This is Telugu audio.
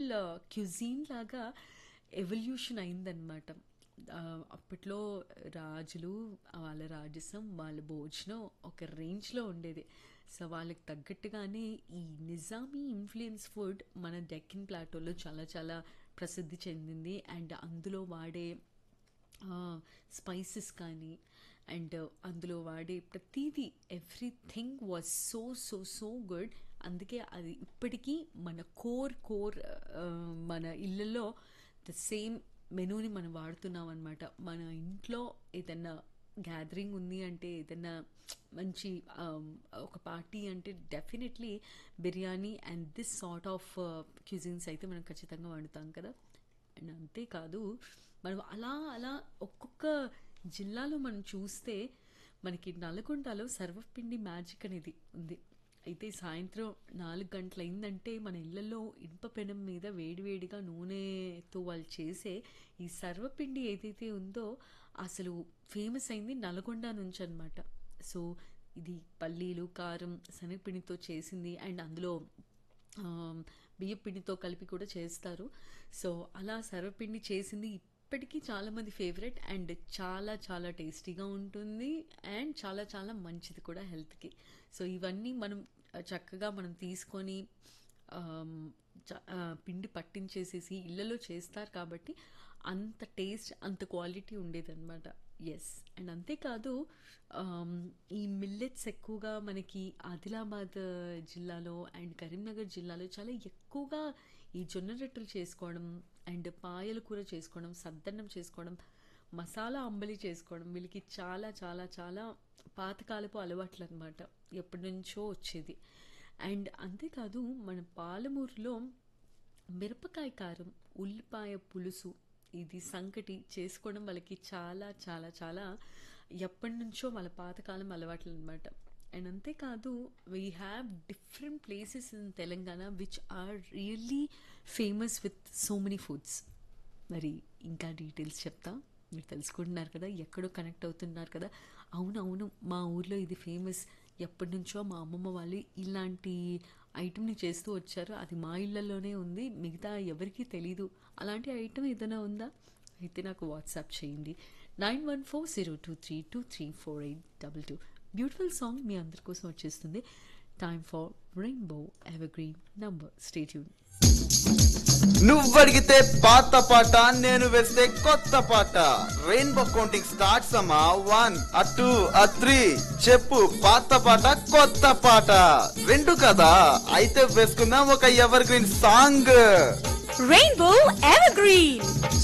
క్యుజీన్ లాగా ఎవల్యూషన్ అయిందనమాట ఆ, అప్పట్లో రాజులు వాళ్ళ రాజసం వాళ్ళ భోజనం ఒక రేంజ్లో ఉండేది సో వాళ్ళకి తగ్గట్టుగానే ఈ నిజామీ ఇన్ఫ్లుయెన్స్ ఫుడ్ మన డెక్కన్ ప్లాటోలో చాలా చాలా ప్రసిద్ధి చెందింది అండ్ అందులో వాడే స్పైసెస్ కానీ అండ్ అందులో వాడే ప్రతిదీ everything was so so so good అందుకే అది ఇప్పటికీ మన కోర్ కోర్ మన ఇళ్ళల్లో ద సేమ్ మెనూని మనం వాడుతున్నాం అనమాట మన ఇంట్లో ఏదన్నా గ్యాదరింగ్ ఉంది అంటే ఏదన్నా మంచి um, ఒక పార్టీ అంటే definitely biryani and this sort of cuisines అయితే మనం ఖచ్చితంగా వండుతాం కదా అండ్ అంతేకాదు మనం అలా అలా ఒక్కొక్క జిల్లాలో మనం చూస్తే మనకి నల్గొండలో సర్వపిండి మ్యాజిక్ అనేది ఉంది అయితే సాయంత్రం నాలుగు గంటలు అయిందంటే మన ఇళ్ళల్లో ఇనుప పెనం మీద వేడివేడిగా నూనెతో వాళ్ళు చేసే ఈ సర్వపిండి ఏదైతే ఉందో అసలు ఫేమస్ అయింది నల్గొండ నుంచి అనమాట సో ఇది పల్లీలు కారం శనగపిండితో చేసింది అండ్ అందులో బియ్య పిండితో కలిపి కూడా చేస్తారు సో అలా సర్వపిండి చేసింది ఇప్పటికీ చాలామంది ఫేవరెట్ అండ్ చాలా చాలా టేస్టీగా ఉంటుంది అండ్ చాలా చాలా మంచిది కూడా హెల్త్కి సో ఇవన్నీ మనం ఆ, చక్కగా మనం తీసుకొని ఆమ్, చ- ఆ, పిండి పట్టించేసేసి ఇళ్ళలో చేస్తారు కాబట్టి అంత టేస్ట్ అంత క్వాలిటీ ఉండేదన్నమాట ఎస్ అండ్ అంతేకాదు ఆమ్, ఈ మిల్లెట్స్ ఎక్కువగా మనకి ఆదిలాబాద్ జిల్లాలో అండ్ కరీంనగర్ జిల్లాలో చాలా ఎక్కువగా ఈ జొన్న రొట్టెలు చేసుకోవడం అండ్ పాయల కూర చేసుకోవడం సద్దన్నం చేసుకోవడం మసాలా అంబలి చేసుకోవడం వీళ్ళకి చాలా చాలా చాలా పాతకాలపు అలవాట్లు అనమాట ఎప్పటి నుంచో వచ్చేది అండ్ అంతేకాదు మన పాలమూరులో మిరపకాయ కారం ఉల్లిపాయ పులుసు ఇది సంకటి చేసుకోవడం వాళ్ళకి చాలా చాలా చాలా ఎప్పటి నుంచో వాళ్ళ పాతకాలం అలవాట్లు అనమాట అండ్ అంతేకాదు we have different places in Telangana which are really famous with so many foods మరి ఇంకా డీటెయిల్స్ చెప్తా మీరు తెలుసుకుంటున్నారు కదా ఎక్కడో కనెక్ట్ అవుతున్నారు కదా అవును అవును మా ఊర్లో ఇది ఫేమస్ ఎప్పటి నుంచో మా అమ్మమ్మ వాళ్ళు ఇలాంటి ఐటమ్ని చేస్తూ వచ్చారు అది మా ఇళ్ళల్లోనే ఉంది మిగతా ఎవరికీ తెలీదు అలాంటి ఐటమ్ ఏదైనా ఉందా అయితే నాకు వాట్సాప్ చేయండి nine one four zero two three two three four eight double two beautiful song మీ అందరి కోసం వచ్చేస్తుంది time for rainbow ever green number stay tuned నువ్వడిగితే పాత పాట నేను వేస్తే కొత్త పాట రెయిన్బో కౌంటింగ్ స్టార్ట్స్ అమ్మా వన్ ఆ టూ ఆ త్రీ చెప్పు పాత పాట కొత్త పాట రెండు కదా అయితే వేసుకుందాం ఒక ever green song Rainbow Evergreen.